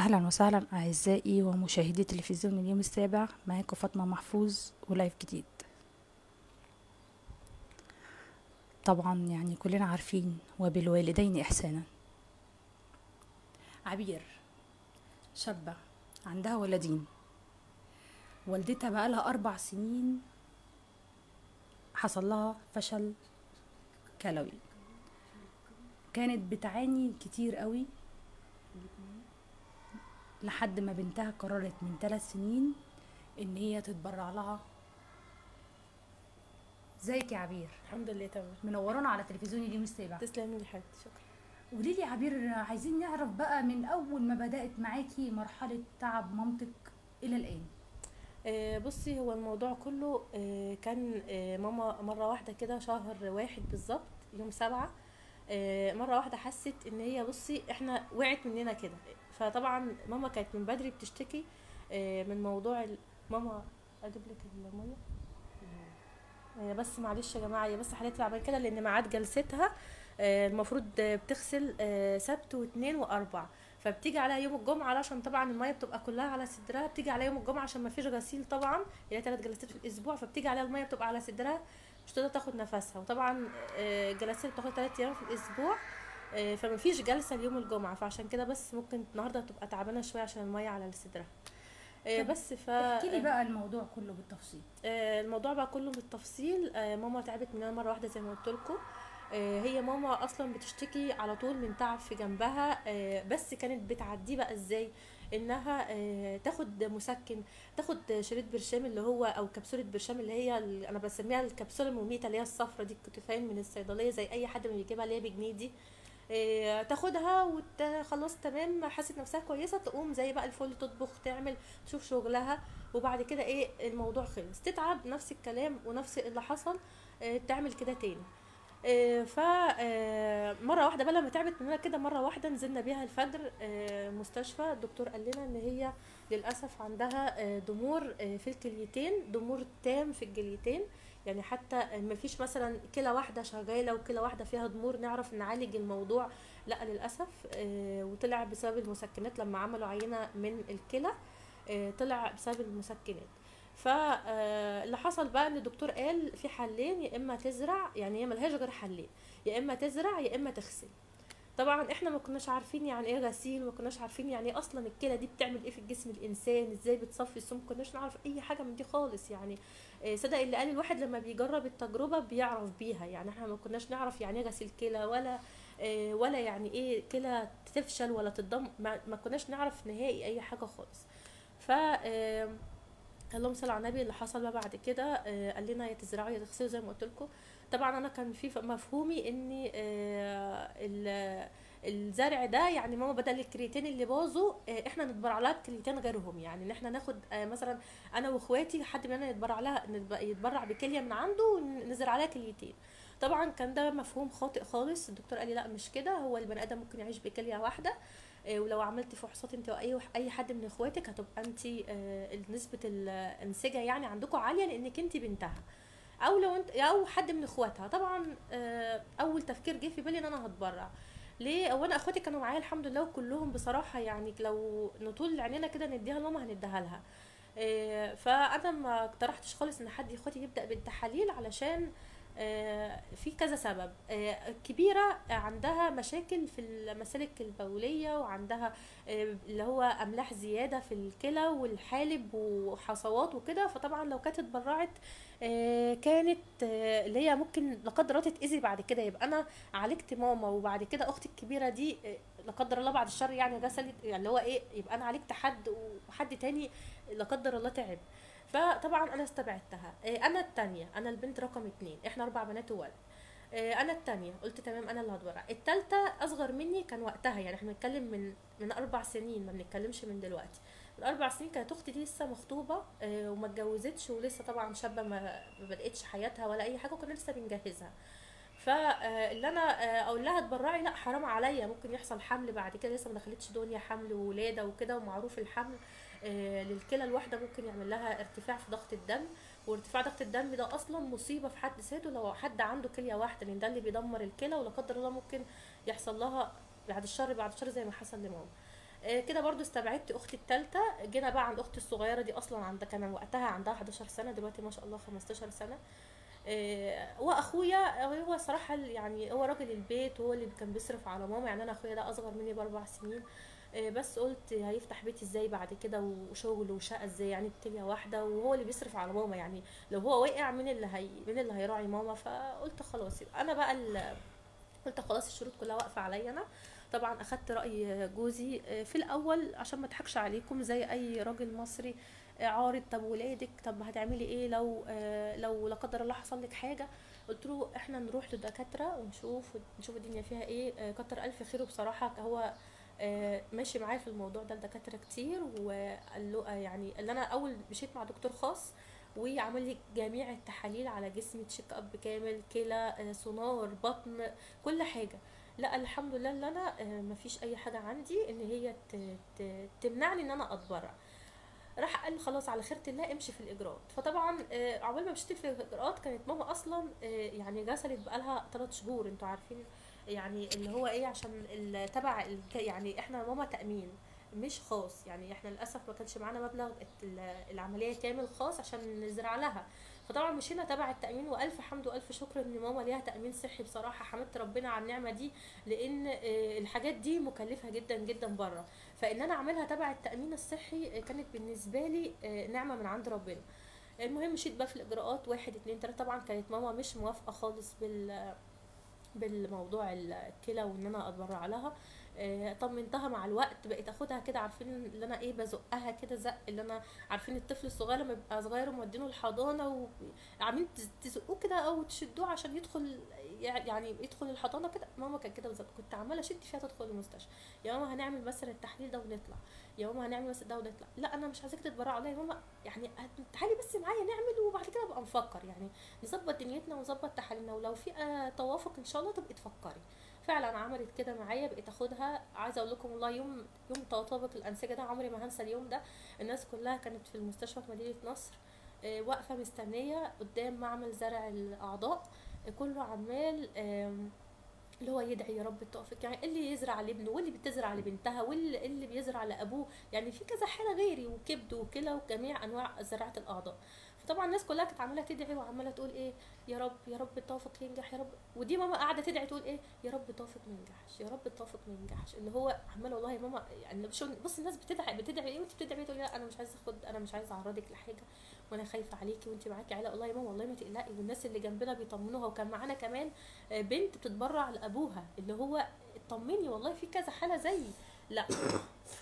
أهلا وسهلا أعزائي ومشاهدي تلفزيون اليوم السابع معاكم فاطمة محفوظ ولايف جديد طبعا يعني كلنا عارفين وبالوالدين إحسانا عبير شابة عندها ولدين والدتها بقالها أربع سنين حصل لها فشل كلوي كانت بتعاني كتير قوي لحد ما بنتها قررت من ثلاث سنين ان هي تتبرع لها ازيك يا عبير الحمد لله تمام منورانا على تلفزيون اليوم السابع تسلمي لي حبيبتي شكرا قولي لي يا عبير عايزين نعرف بقى من اول ما بدات معاكي مرحله تعب مامتك الى الان آه بصي هو الموضوع كله آه كان آه ماما مرة واحدة كده شهر واحد بالظبط يوم سبعة آه مرة واحدة حست ان هي بصي احنا وقعت مننا كده فطبعا ماما كانت من بدري بتشتكي آه من موضوع ال... ماما اجيب لك المية آه بس معلش يا جماعة هي بس حالتي تعبان كده لان ميعاد جلستها آه المفروض آه، بتغسل آه سبت واثنين واربع فبتيجي عليها يوم الجمعه علشان طبعا الميه بتبقى كلها على صدرها بتيجي عليها يوم الجمعه عشان ما فيش غسيل طبعا هي ثلاث جلسات في الاسبوع فبتيجي عليها الميه بتبقى على صدرها مش تقدر تاخد نفسها وطبعا آه، جلسات بتاخد ثلاث ايام في الاسبوع آه، فما فيش جلسه ليوم الجمعه فعشان كده بس ممكن النهارده تبقى تعبانه شويه عشان الميه على صدرها آه، طب بس ف احكي لي بقى الموضوع كله بالتفصيل آه، الموضوع بقى كله بالتفصيل آه، ماما تعبت مننا مره واحده زي ما قلت لكم هي ماما اصلا بتشتكي على طول من تعب في جنبها آه، بس كانت بتعديه بقى ازاي انها آه، تاخد مسكن تاخد شريط برشام اللي هو او كبسوله برشام اللي هي ال- انا بسميها الكبسوله المميته اللي هي الصفرة دي كنت فاهم من الصيدليه زي اي حد ما بيجيبها اللي هي بجنيه دي آه، تاخدها وخلاص تمام حست نفسها كويسه تقوم زي بقى الفل تطبخ تعمل تشوف شغلها وبعد كده ايه الموضوع خلص تتعب نفس الكلام ونفس اللي حصل آه، تعمل كده تاني آه، ف آه، مره واحده بقى لما تعبت مننا كده مره واحده نزلنا بيها الفجر آه، مستشفى الدكتور قال لنا ان هي للاسف عندها آه، ضمور آه، في الكليتين ضمور تام في الجليتين يعني حتى ما فيش مثلا كلى واحده شغاله وكلى واحده فيها ضمور نعرف نعالج الموضوع لا للاسف آه، وطلع بسبب المسكنات لما عملوا عينه من الكلى آه، طلع بسبب المسكنات فاللي حصل بقى ان الدكتور قال في حلين يا اما تزرع يعني هي ملهاش غير حلين يا اما تزرع يا اما تغسل طبعا احنا ما كناش عارفين يعني ايه غسيل ما كناش عارفين يعني ايه اصلا الكلى دي بتعمل ايه في الجسم الانسان ازاي بتصفي السم ما كناش نعرف اي حاجه من دي خالص يعني آه، صدق اللي قال الواحد لما بيجرب التجربه بيعرف بيها يعني احنا ما كناش نعرف يعني ايه غسيل كلى ولا آه، ولا يعني ايه كلى تفشل ولا تتضم ما, ما كناش نعرف نهائي اي حاجه خالص ف آه، اللهم صل على النبي اللي حصل بقى بعد كده آه، قال لنا يا تزرعوا يا تغسلوا زي ما قلت لكم طبعا انا كان في ف- مفهومي ان آه، ال- الزرع ده يعني ماما بدل الكريتين اللي باظوا آه، احنا نتبرع لها بكريتين غيرهم يعني ان احنا ناخد آه، مثلا انا واخواتي حد مننا يتبرع لها نتب- يتبرع بكليه من عنده ونزرع لها كليتين طبعا كان ده مفهوم خاطئ خالص الدكتور قال لي لا مش كده هو البني ادم ممكن يعيش بكليه واحده آه، ولو عملت فحوصات انت واي وح- اي حد من اخواتك هتبقى انت آه، نسبه الانسجه يعني عندكم عاليه لانك انت بنتها او لو انت او حد من اخواتها طبعا آه، اول تفكير جه في بالي ان انا هتبرع ليه وانا اخواتي كانوا معايا الحمد لله وكلهم بصراحه يعني لو نطول عينينا كده نديها لماما هنديها لها آه، فانا ما اقترحتش خالص ان حد اخواتي يبدا بالتحاليل علشان آه، في كذا سبب آه، كبيرة عندها مشاكل في المسالك البولية وعندها آه، اللي هو أملاح زيادة في الكلى والحالب وحصوات وكده فطبعا لو كانت اتبرعت آه، كانت آه، اللي هي ممكن لا قدر الله تتأذي بعد كده يبقى أنا عالجت ماما وبعد كده أختي الكبيرة دي آه، لا قدر الله بعد الشر يعني غسلت يعني اللي هو إيه يبقى أنا عالجت حد وحد تاني لا قدر الله تعب فطبعا انا استبعدتها إيه، انا التانية انا البنت رقم اتنين احنا اربع بنات وولد إيه، انا التانية قلت تمام انا اللي هتبرع التالتة اصغر مني كان وقتها يعني احنا بنتكلم من من اربع سنين ما بنتكلمش من دلوقتي من اربع سنين كانت اختي دي لسه مخطوبه إيه، وما اتجوزتش ولسه طبعا شابه ما ما بداتش حياتها ولا اي حاجه وكنا لسه بنجهزها فاللي انا آه، اقول لها اتبرعي لا حرام عليا ممكن يحصل حمل بعد كده لسه ما دخلتش دنيا حمل وولاده وكده ومعروف الحمل آه، للكلى الواحده ممكن يعمل لها ارتفاع في ضغط الدم وارتفاع ضغط الدم ده اصلا مصيبه في حد ذاته لو حد عنده كليه واحده لان ده اللي بيدمر الكلى ولا قدر الله ممكن يحصل لها بعد الشر بعد الشر زي ما حصل لماما آه، كده برضو استبعدت اختي التالتة جينا بقى عند اختي الصغيره دي اصلا عندها كان وقتها عندها 11 سنه دلوقتي ما شاء الله 15 سنه آه، واخويا هو صراحه يعني هو راجل البيت وهو اللي كان بيصرف على ماما يعني انا اخويا ده اصغر مني باربع سنين آه، بس قلت هيفتح بيتي ازاي بعد كده وشغل وشقه ازاي يعني بتلية واحده وهو اللي بيصرف على ماما يعني لو هو وقع مين اللي هي مين اللي هيراعي ماما فقلت خلاص يبقى انا بقى ال- قلت خلاص الشروط كلها واقفه عليا انا طبعا اخدت راي جوزي آه، في الاول عشان ما اضحكش عليكم زي اي راجل مصري آه، عارض طب ولادك طب هتعملي ايه لو آه، لو لا قدر الله حصل لك حاجه قلت له احنا نروح لدكاتره ونشوف نشوف الدنيا فيها ايه آه، كتر الف خيره بصراحه هو آه، ماشي معايا في الموضوع ده الدكاتره كتير وقال له آه، يعني اللي انا اول مشيت مع دكتور خاص وعمل لي جميع التحاليل على جسمي تشيك اب كامل كلى آه، سونار بطن كل حاجه لا الحمد لله ان انا آه، مفيش اي حاجه عندي ان هي ت- ت- تمنعني ان انا اتبرع راح قال لي خلاص على خيرة الله امشي في الاجراءات فطبعا آه، عقبال ما مشيت في الاجراءات كانت ماما اصلا آه، يعني غسلت بقالها ثلاث شهور انتوا عارفين يعني اللي هو ايه عشان ال- تبع ال- يعني احنا ماما تامين مش خاص يعني احنا للاسف ما كانش معانا مبلغ ال- العمليه كامل خاص عشان نزرع لها فطبعا مشينا تبع التامين والف حمد والف شكر ان ماما ليها تامين صحي بصراحه حمدت ربنا على النعمه دي لان آه، الحاجات دي مكلفه جدا جدا بره فان انا اعملها تبع التامين الصحي آه، كانت بالنسبه لي آه، نعمه من عند ربنا المهم مشيت بقى في الاجراءات واحد اتنين تلاته طبعا كانت ماما مش موافقه خالص بال بالموضوع الكلى وان انا اتبرع لها آه، طمنتها مع الوقت بقيت اخدها كده عارفين اللي انا ايه بزقها كده زق اللي انا عارفين الطفل الصغير لما بيبقى صغير ومودينه الحضانه وعاملين تز- تزقوه كده او تشدوه عشان يدخل يعني يدخل الحضانه كده ماما كانت كده بالظبط كنت عماله اشد فيها تدخل المستشفى يا ماما هنعمل مثلا التحليل ده ونطلع يا ماما هنعمل مثلا ده ونطلع لا انا مش عايزاك تتبرع لا يا ماما يعني هت- تعالي بس معايا نعمل وبعد كده ابقى نفكر يعني نظبط دنيتنا ونظبط تحاليلنا ولو في آه، توافق ان شاء الله تبقي تفكري فعلا عملت كده معايا بقيت اخدها عايزه اقول لكم والله يوم يوم تطابق الانسجه ده عمري ما هنسى اليوم ده الناس كلها كانت في المستشفى في مدينه نصر آه، واقفه مستنيه قدام معمل زرع الاعضاء آه، كله عمال آم، اللي هو يدعي يا رب توفيق يعني اللي يزرع لابنه واللي بتزرع لبنتها واللي اللي بيزرع لابوه يعني في كذا حاله غيري وكبد وكلى وجميع انواع زراعه الاعضاء فطبعا الناس كلها كانت عماله تدعي وعماله تقول ايه يا رب يا رب التوفيق ينجح يا رب ودي ماما قاعده تدعي تقول ايه يا رب التوفيق ما ينجحش يا رب التوفيق ما ينجحش اللي هو عماله والله يا ماما يعني شو بص الناس بتدعي بتدعي ايه وانت بتدعي تقول لا انا مش عايزه اخد انا مش عايزه اعرضك لحاجه وانا خايفه عليكي وانت معاكي عيله والله يا ماما والله ما تقلقي والناس اللي جنبنا بيطمنوها وكان معانا كمان آه، بنت بتتبرع لابوها اللي هو اطمني والله في كذا حاله زيي لا ف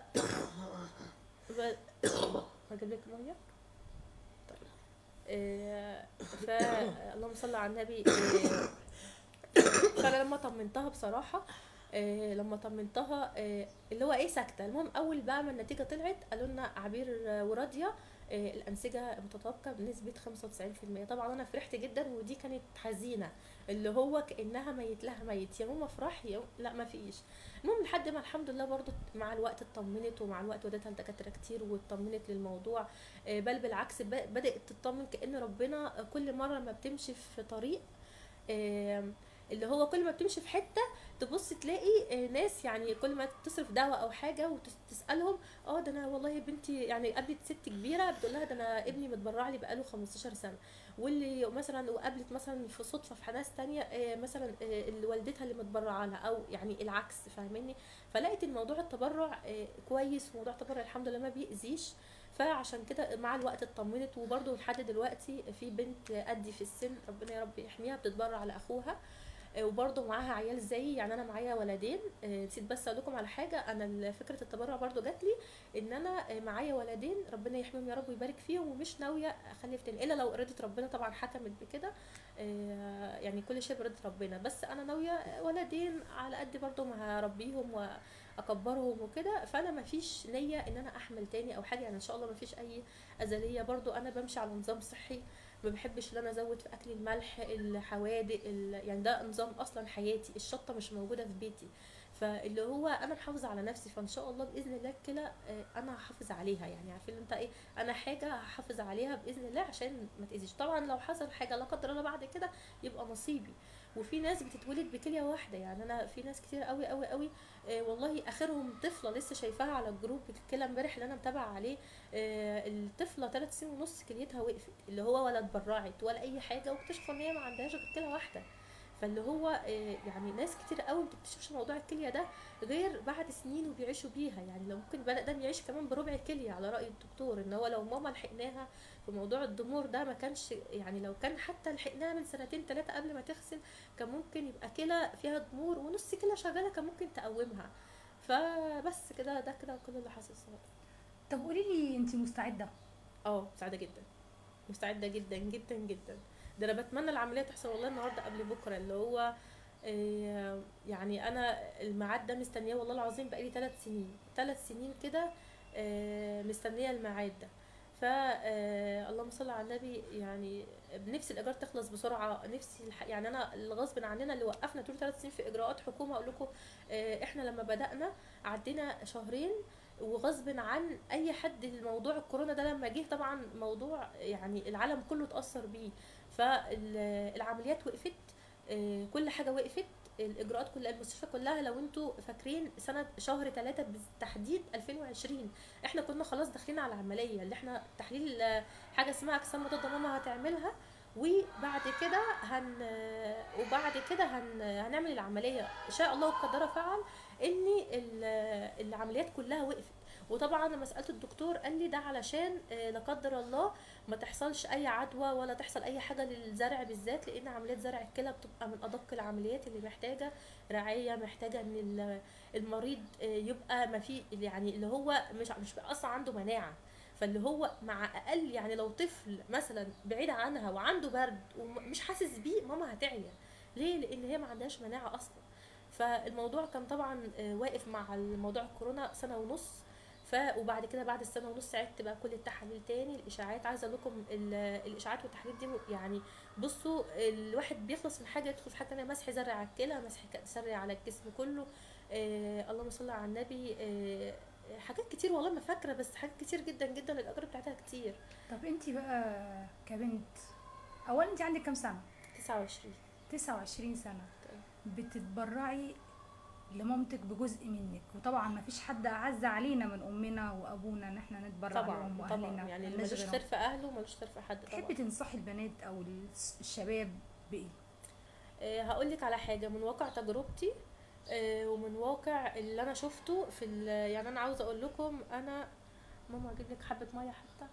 ب... هجيب لك ميه طيب آه، ف اللهم صل على النبي آه، فانا لما طمنتها بصراحه آه، لما طمنتها آه، اللي هو ايه ساكته المهم اول بقى ما النتيجه طلعت قالوا لنا عبير آه، وراضيه آه، الانسجه متطابقه بنسبه 95% طبعا انا فرحت جدا ودي كانت حزينه اللي هو كانها ميت لها ميت يا ماما افرحي يا لا ما فيش المهم لحد ما الحمد لله برضو مع الوقت اطمنت ومع الوقت وديتها لدكاتره كتير واطمنت للموضوع آه، بل بالعكس ب- بدات تطمن كان ربنا كل مره لما بتمشي في طريق آم، اللي هو كل ما بتمشي في حته تبص تلاقي آه، ناس يعني كل ما تصرف دواء او حاجه وتسالهم اه ده انا والله بنتي يعني قابلت ست كبيره بتقول لها ده انا ابني متبرع لي بقاله 15 سنه واللي مثلا وقابلت مثلا في صدفه في ناس تانية آه، مثلا آه، اللي والدتها اللي متبرعه لها او يعني العكس فاهماني فلقيت الموضوع التبرع آه، كويس وموضوع التبرع الحمد لله ما بيأذيش فعشان كده مع الوقت اطمنت وبرده لحد دلوقتي في بنت قدي في السن ربنا يا رب يحميها بتتبرع لاخوها آه، وبرضه معاها عيال زيي يعني انا معايا ولدين آه، نسيت بس اقول لكم على حاجه انا ال- فكره التبرع برضه جات لي ان انا آه، معايا ولدين ربنا يحميهم يا رب ويبارك فيهم ومش ناويه اخلف تاني الا لو اراده ربنا طبعا حكمت بكده آه، يعني كل شيء باراده ربنا بس انا ناويه ولدين على قد برضه ما هربيهم واكبرهم وكده فانا ما فيش نيه ان انا احمل تاني او حاجه يعني ان شاء الله ما فيش اي ازليه برضه انا بمشي على نظام صحي ما بحبش ان انا ازود في اكل الملح الحوادق ال... يعني ده نظام اصلا حياتي الشطه مش موجوده في بيتي فاللي هو انا محافظه على نفسي فان شاء الله باذن الله كده آه، انا هحافظ عليها يعني عارفين انت ايه انا حاجه هحافظ عليها باذن الله عشان ما تاذيش طبعا لو حصل حاجه لا قدر الله بعد كده يبقى نصيبي وفي ناس بتتولد بكليه واحده يعني انا في ناس كتير قوي قوي قوي آه والله اخرهم طفله لسه شايفاها على الجروب الكلى امبارح اللي انا متابعه عليه آه الطفله ثلاث سنين ونص كليتها وقفت اللي هو ولا اتبرعت ولا اي حاجه واكتشفوا ان هي ما عندهاش غير كلى واحده فاللي هو آه، يعني ناس كتير قوي ما بتكتشفش موضوع الكليه ده غير بعد سنين وبيعيشوا بيها يعني لو ممكن البني ادم يعيش كمان بربع كليه على راي الدكتور ان هو لو ماما لحقناها في موضوع الضمور ده ما كانش يعني لو كان حتى لحقناها من سنتين ثلاثه قبل ما تغسل كان ممكن يبقى كلى فيها ضمور ونص كلى شغاله كان ممكن تقومها فبس كده ده كده كل اللي حصل الصراحه طب قولي لي انت مستعده اه سعيده جدا مستعده جدا جدا جدا ده انا بتمنى العمليه تحصل والله النهارده قبل بكره اللي هو آه، يعني انا الميعاد ده مستنياه والله العظيم بقالي ثلاث سنين ثلاث سنين كده آه، مستنيه الميعاد ده ف آه، اللهم صل على النبي يعني نفسي الايجار تخلص بسرعه نفسي الح... يعني انا الغصب عننا اللي وقفنا طول ثلاث سنين في اجراءات حكومه اقول لكم آه، احنا لما بدانا عدينا شهرين وغصب عن اي حد الموضوع الكورونا ده لما جه طبعا موضوع يعني العالم كله اتاثر بيه فالعمليات وقفت آه، كل حاجه وقفت الاجراءات كلها المستشفى كلها لو انتوا فاكرين سنه شهر ثلاثة بالتحديد 2020 احنا كنا خلاص داخلين على العمليه اللي احنا تحليل آه، حاجه اسمها اجسام مضاده ماما هتعملها وبعد كده هن وبعد كده هن... هنعمل العمليه ان شاء الله قدر فعل ان ال- العمليات كلها وقفت وطبعا لما سالت الدكتور قال لي ده علشان آه، لا قدر الله ما تحصلش اي عدوى ولا تحصل اي حاجه للزرع بالذات لان عمليات زرع الكلى بتبقى من ادق العمليات اللي محتاجه رعايه محتاجه ان ال- المريض آه، يبقى ما في يعني اللي هو مش مش بقى اصلا عنده مناعه فاللي هو مع اقل يعني لو طفل مثلا بعيد عنها وعنده برد ومش حاسس بيه ماما هتعيا ليه لان هي ما عندهاش مناعه اصلا فالموضوع كان طبعا آه، واقف مع الموضوع الكورونا سنه ونص ف وبعد كده بعد السنه ونص عدت بقى كل التحاليل تاني الاشاعات عايزه اقول لكم ال- الاشاعات والتحاليل دي يعني بصوا الواحد بيخلص من حاجه يدخل في حاجه تانيه مسح زرع على الكلى مسح زرع على الجسم كله آه اللهم صل على النبي آه حاجات كتير والله ما فاكره بس حاجات كتير جدا جدا الاجر بتاعتها كتير طب انت بقى كبنت اولا انت عندك كام سنه 29 29 سنه بتتبرعي لمامتك بجزء منك وطبعا ما فيش حد اعز علينا من امنا وابونا ان احنا نتبرع لهم طبعا واهلنا طبعا يعني اللي ملناش ملوش غيرهم. خير في اهله ملوش خير في حد طبعا تحبي تنصحي البنات او الس- الشباب بايه هقول لك على حاجه من واقع تجربتي آه، ومن واقع اللي انا شفته في ال- يعني انا عاوزه اقول لكم انا ماما اجيب لك حبه ميه حتى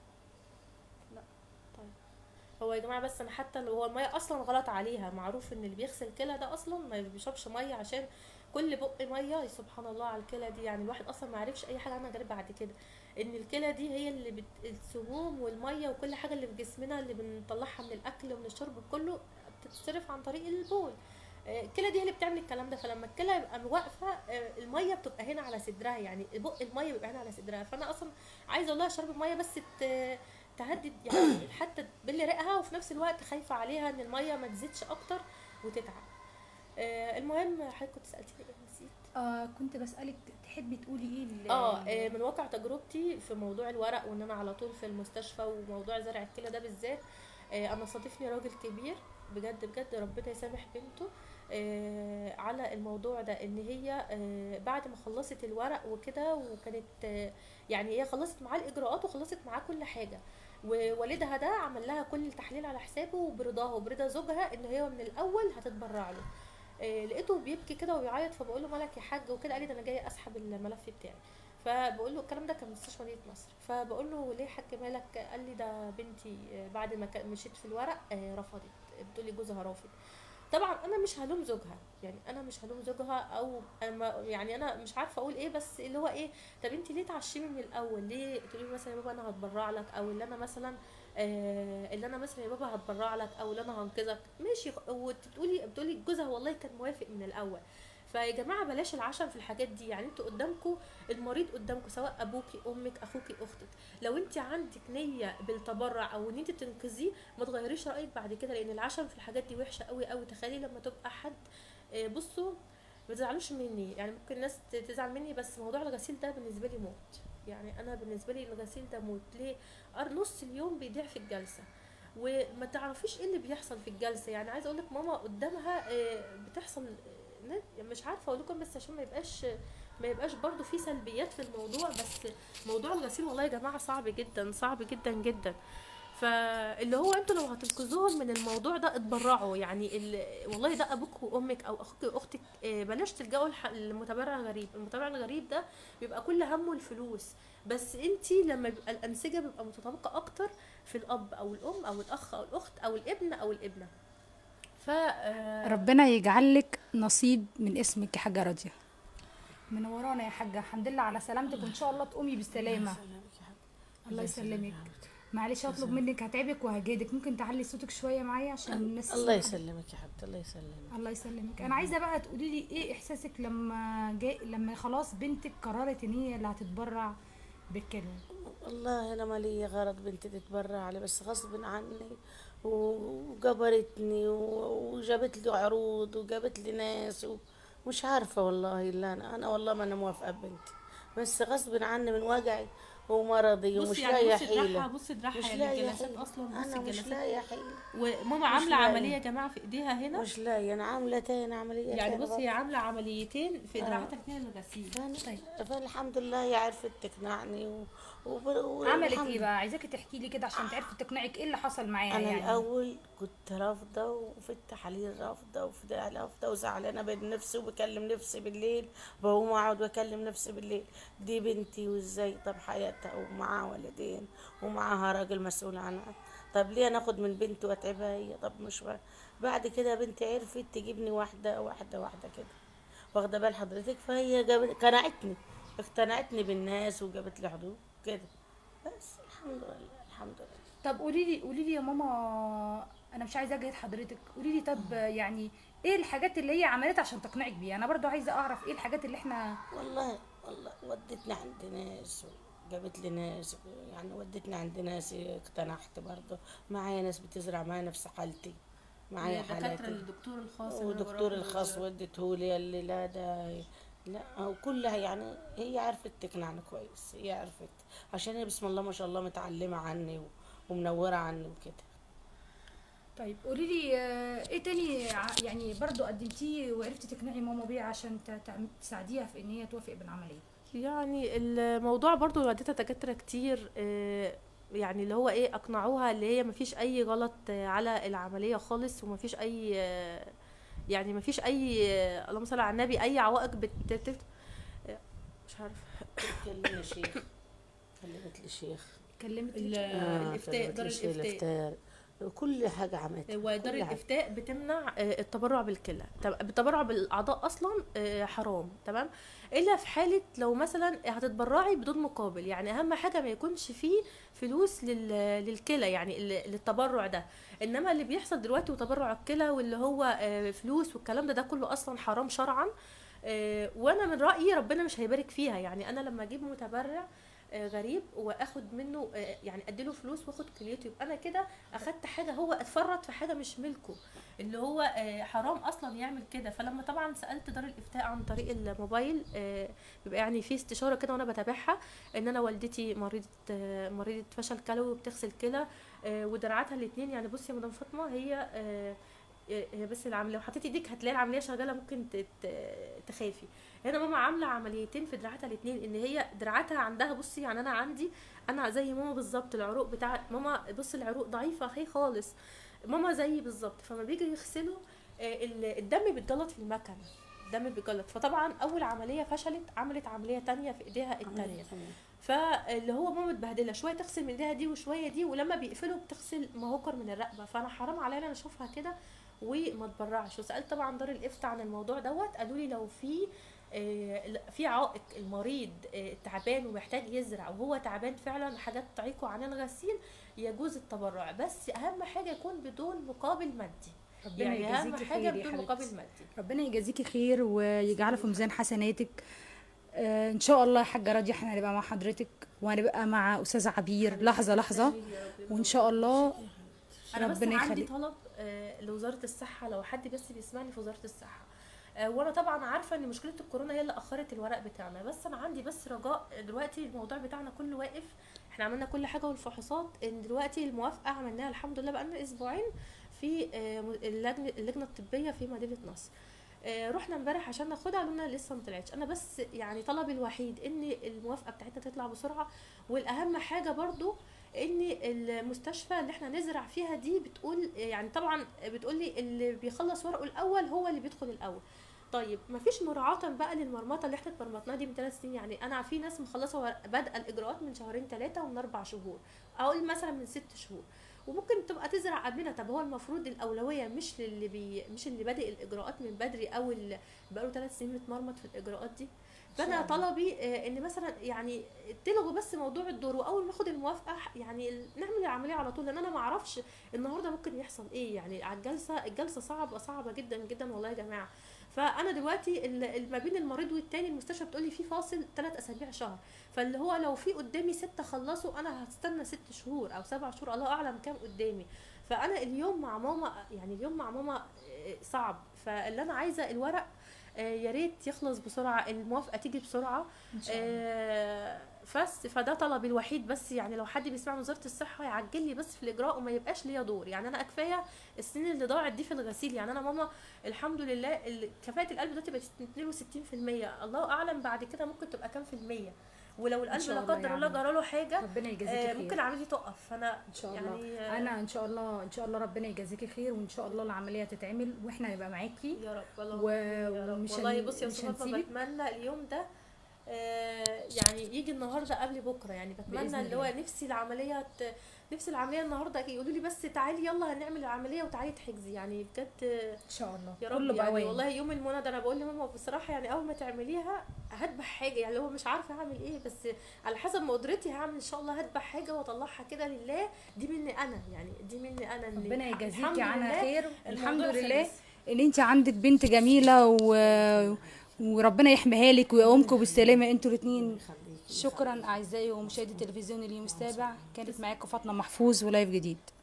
لا طيب هو يا جماعه بس انا حتى لو هو الميه اصلا غلط عليها معروف ان اللي بيغسل كلى ده اصلا ما بيشربش ميه عشان كل بق ميه سبحان الله على الكلى دي يعني الواحد اصلا ما عرفش اي حاجه عنها غير بعد كده ان الكلى دي هي اللي بت... السموم والميه وكل حاجه اللي في جسمنا اللي بنطلعها من الاكل ومن الشرب كله بتتصرف عن طريق البول آه، الكلى دي هي اللي بتعمل الكلام ده فلما الكلى يبقى واقفه آه، الميه بتبقى هنا على صدرها يعني بق الميه بيبقى هنا على صدرها فانا اصلا عايزه اقول لها اشرب الميه بس ت- تهدد يعني حتى تبل ريقها وفي نفس الوقت خايفه عليها ان الميه ما تزيدش اكتر وتتعب آه، المهم حضرتك كنت سالتني ايه نسيت آه كنت بسالك تحبي تقولي ايه ال- اه آه، من واقع تجربتي في موضوع الورق وان انا على طول في المستشفى وموضوع زرع الكلى ده بالذات آه، انا صادفني راجل كبير بجد بجد ربنا يسامح بنته آه، على الموضوع ده ان هي آه، بعد ما خلصت الورق وكده وكانت آه، يعني هي خلصت معاه الاجراءات وخلصت معاه كل حاجه ووالدها ده عمل لها كل التحليل على حسابه وبرضاها وبرضا زوجها ان هي من الاول هتتبرع له آه، لقيته بيبكي كده وبيعيط فبقول له مالك يا حاج وكده قال لي ده انا جاي اسحب الملف بتاعي فبقول له الكلام ده كان مستشفى مدينه نصر فبقول له ليه يا حاج مالك قال لي ده بنتي آه، بعد ما كان- مشيت في الورق آه، رفضت بتقول لي جوزها رافض طبعا انا مش هلوم زوجها يعني انا مش هلوم زوجها او أما يعني انا مش عارفه اقول ايه بس اللي هو ايه طب انت ليه تعشمي من الاول ليه تقولي لي مثلا يا بابا انا هتبرع لك او اللي انا مثلا آه اللي انا مثلا يا بابا هتبرع لك او اللي انا هنقذك ماشي وتقولي بتقولي جوزها والله كان موافق من الاول فيا جماعه بلاش العشم في الحاجات دي يعني انتوا قدامكم المريض قدامكم سواء ابوكي امك اخوكي اختك لو انت عندك نيه بالتبرع او ان انت تنقذيه ما تغيريش رايك بعد كده لان العشم في الحاجات دي وحشه قوي قوي تخيلي لما تبقى حد آه، بصوا ما تزعلوش مني يعني ممكن الناس ت- تزعل مني بس موضوع الغسيل ده بالنسبه لي موت يعني انا بالنسبه لي الغسيل ده موت ليه أر- نص اليوم بيضيع في الجلسه وما تعرفيش ايه اللي بيحصل في الجلسه يعني عايزه اقول لك ماما قدامها آه، بتحصل آه، ن- مش عارفه اقول لكم بس عشان ما يبقاش ما يبقاش برضو في سلبيات في الموضوع بس موضوع الغسيل والله يا جماعه صعب جدا صعب جدا جدا فاللي هو انتوا لو هتنقذوهم من الموضوع ده اتبرعوا يعني ال... والله ده ابوك وامك او اخوك واختك آه، بلاش تلجأوا الح- المتبرع الغريب المتبرع الغريب ده بيبقى كل همه الفلوس بس انتي لما بيبقى الانسجه بيبقى متطابقه اكتر في الاب او الام او الاخ او الاخت او الابن او الابنه ف آه، ربنا يجعل لك نصيب من اسمك يا حاجه راضيه منورانا يا حاجه الحمد لله على سلامتك وان شاء الله تقومي بالسلامه الله يسلمك معلش هطلب منك هتعبك وهجهدك ممكن تعلي صوتك شويه معايا عشان الناس الله يسلمك يا حبيبتي الله يسلمك الله يسلمك انا عايزه بقى تقولي لي ايه احساسك لما جاي لما خلاص بنتك قررت ان هي اللي هتتبرع بالكلمه والله انا ما لي غرض بنتي تتبرع علي بس غصب عني وجبرتني و- وجابت لي عروض وجابت لي ناس ومش عارفه والله الا انا انا والله ما انا موافقه ببنتي بس غصب عني من وجعي ومرضي ومش بصي يعني لاقيه بصي دراعها حيله بصي دراعها مش يعني لاقيه الجلسات حيله اصلا بصي انا مش الجلسات لاقيه حيله وماما عامله لاقية. عمليه يا جماعه في ايديها هنا مش لاقيه انا عامله تاني عمليه يعني تاني بصي هي عامله عمليتين في دراعاتها الاثنين الغسيل فأنا- فالحمد لله هي عرفت تقنعني و... وب... عملت والحمد ايه بقى عايزاكي تحكي لي كده عشان تعرفي تقنعك ايه اللي حصل معاها انا يعني الاول كنت رافضه وفي التحاليل رافضه وفي ده رافضه وزعلانه بين نفسي وبكلم نفسي بالليل بقوم اقعد واكلم نفسي بالليل دي بنتي وازاي طب حياتها ومعاها ولدين ومعاها راجل مسؤول عنها طب ليه انا اخد من بنتي واتعبها هي طب مش بقى. بعد كده بنتي عرفت تجيبني واحده واحده واحده كده واخده بال حضرتك فهي جابت قنعتني اقتنعتني بالناس وجابت لي حضور كده بس الحمد لله الحمد لله طب قولي لي قولي لي يا ماما انا مش عايزه اجهد حضرتك قولي لي طب يعني ايه الحاجات اللي هي عملتها عشان تقنعك بيها انا برضو عايزه اعرف ايه الحاجات اللي احنا والله والله ودتني عند ناس جابت لي ناس يعني ودتني عند ناس اقتنعت برضه معايا ناس بتزرع معايا نفس حالتي معايا الدكاتره حالاتي الدكتور الخاص اللي أنا ودكتور بروح الخاص له. ودته لي قال لي لا ده لا وكلها يعني هي عرفت تقنعني كويس هي عرفت عشان هي بسم الله ما شاء الله متعلمة عني و- ومنورة عني وكده طيب قولي لي آه، ايه تاني ع- يعني برضو قدمتيه وعرفتي تقنعي ماما بيه عشان ت- تعم- تساعديها في ان هي توافق بالعمليه يعني الموضوع برضو وديتها دكاتره كتير آه، يعني اللي هو ايه اقنعوها اللي هي مفيش اي غلط آه، على العمليه خالص ومفيش اي آه، يعني مفيش اي آه، اللهم صل على النبي اي عوائق بت بت- آه، مش عارفه كلمني شيخ كلمت لي شيخ كلمت ال- آه، الافتاء كلمت دار لي شيخ الافتاء كل حاجة عملتها ودار كل حاجة. الافتاء بتمنع آه، التبرع بالكلى طب التبرع بالاعضاء اصلا آه، حرام تمام الا في حاله لو مثلا هتتبرعي بدون مقابل يعني اهم حاجه ما يكونش فيه فلوس لل- للكلى يعني ال- للتبرع ده انما اللي بيحصل دلوقتي وتبرع الكلى واللي هو آه، فلوس والكلام ده ده كله اصلا حرام شرعا آه، وانا من رايي ربنا مش هيبارك فيها يعني انا لما اجيب متبرع آه، غريب واخد منه آه، يعني اديله فلوس واخد كليته يبقى انا كده اخدت حاجه هو اتفرط في حاجه مش ملكه اللي هو آه، حرام اصلا يعمل كده فلما طبعا سالت دار الافتاء عن طريق الموبايل آه، بيبقى يعني في استشاره كده وانا بتابعها ان انا والدتي مريضه آه، مريضه فشل كلوي وبتغسل كلى آه، ودراعاتها الاثنين يعني بصي يا مدام فاطمه هي آه، هي بس العمليه لو حطيتي ايديك هتلاقي العمليه شغاله ممكن تت- تخافي هنا ماما عامله عمليتين في دراعاتها الاثنين ان هي دراعاتها عندها بصي يعني انا عندي انا زي ماما بالظبط العروق بتاع ماما بص العروق ضعيفه اخي خالص ماما زيي بالظبط فما بيجي يغسلوا آه، ال- الدم بيتجلط في المكنه الدم بيتجلط فطبعا اول عمليه فشلت عملت عمليه تانية في ايديها التانية فاللي هو ماما متبهدله شويه تغسل من ايديها دي وشويه دي ولما بيقفلوا بتغسل مهوكر من الرقبه فانا حرام عليا انا اشوفها كده وما اتبرعش وسالت طبعا دار الافتاء عن الموضوع دوت قالوا لي لو في آه، لا، في عائق المريض آه، تعبان ومحتاج يزرع وهو تعبان فعلا حاجات تعيقه عن الغسيل يجوز التبرع بس اهم حاجه يكون بدون مقابل مادي ربنا يعني اهم يجازيكي حاجه خير يا بدون حبيبتي. مقابل مادي ربنا يجازيكي خير ويجعله في ميزان حسناتك آه ان شاء الله يا حاجه راضيه احنا هنبقى مع حضرتك وهنبقى مع استاذه عبير لحظه لحظه وان شاء الله انا بس ربنا عندي يخليك طلب آه، لوزاره الصحه لو حد بس بيسمعني في وزاره الصحه آه، وانا طبعا عارفه ان مشكله الكورونا هي اللي اخرت الورق بتاعنا بس انا عندي بس رجاء دلوقتي الموضوع بتاعنا كله واقف احنا عملنا كل حاجه والفحوصات ان دلوقتي الموافقه عملناها الحمد لله بقالنا اسبوعين في آه، م- اللجنه اللجنه الطبيه في مدينه نصر آه، رحنا امبارح عشان ناخدها قالوا لنا لسه ما طلعتش انا بس يعني طلبي الوحيد ان الموافقه بتاعتنا تطلع بسرعه والاهم حاجه برضو ان المستشفى اللي احنا نزرع فيها دي بتقول يعني طبعا بتقول لي اللي بيخلص ورقه الاول هو اللي بيدخل الاول طيب مفيش مراعاة بقى للمرمطة اللي احنا اتمرمطناها دي من ثلاث سنين يعني انا في ناس مخلصة ور- بادئة الاجراءات من شهرين ثلاثة ومن اربع شهور اقول مثلا من ست شهور وممكن تبقى تزرع قبلنا طب هو المفروض الاولويه مش للي بي مش اللي بادئ الاجراءات من بدري او اللي بقاله ثلاث سنين متمرمط في الاجراءات دي فانا طلبي آه، ان مثلا يعني تلغوا بس موضوع الدور واول ما اخد الموافقه يعني ال- نعمل العمليه على طول لان انا ما اعرفش النهارده ممكن يحصل ايه يعني على الجلسه الجلسه صعبه صعبه جدا جدا والله يا جماعه فانا دلوقتي ال- ال- ما بين المريض والتاني المستشفى بتقول لي في فاصل ثلاث اسابيع شهر فاللي هو لو في قدامي ستة خلصوا انا هستنى ست شهور او سبع شهور الله اعلم كام قدامي فانا اليوم مع ماما يعني اليوم مع ماما آه، صعب فاللي انا عايزه الورق آه، يا ريت يخلص بسرعه الموافقه تيجي بسرعه ان شاء الله آه، بس فده طلبي الوحيد بس يعني لو حد بيسمع من وزاره الصحه يعجل لي بس في الاجراء وما يبقاش ليا دور يعني انا كفايه السنين اللي ضاعت دي في الغسيل يعني انا ماما الحمد لله ال- كفاءه القلب دلوقتي بقت 62% الله اعلم بعد كده ممكن تبقى كام في الميه ولو القلب شاء لا الله قدر يا الله عم. جرى له حاجه ربنا يجازيكي آه، خير ممكن العمليه تقف فانا ان شاء يعني الله آه، انا ان شاء الله ان شاء الله ربنا يجازيكي خير وان شاء الله العمليه تتعمل واحنا نبقى معاكي يا رب والله و- يا رب ومش والله هن- بصي يا مش استاذ فاطمه هنسيبك. بتمنى اليوم ده آه، يعني يجي النهارده قبل بكره يعني بإذن بتمنى اللي هو الله. نفسي العمليه ت- نفسي العمليه النهارده يقولوا لي بس تعالي يلا هنعمل العمليه وتعالي تحجزي يعني بجد آه، ان شاء الله يا رب كله يعني بأوان. والله يوم المنى ده انا بقول لماما بصراحه يعني اول ما تعمليها هذبح حاجه يعني اللي هو مش عارفه هعمل ايه بس على حسب ما قدرتي هعمل ان شاء الله هذبح حاجه واطلعها كده لله دي مني انا يعني دي مني انا اللي ربنا الحمد يجازيكي عنها لله خير الحمد الموضوع لله خلص. ان انت عندك بنت جميله و... وربنا يحميها لك ويقومكم بالسلامه انتوا الاثنين شكرا اعزائي ومشاهدي التلفزيون اليوم السابع كانت معاكم فاطمه محفوظ ولايف جديد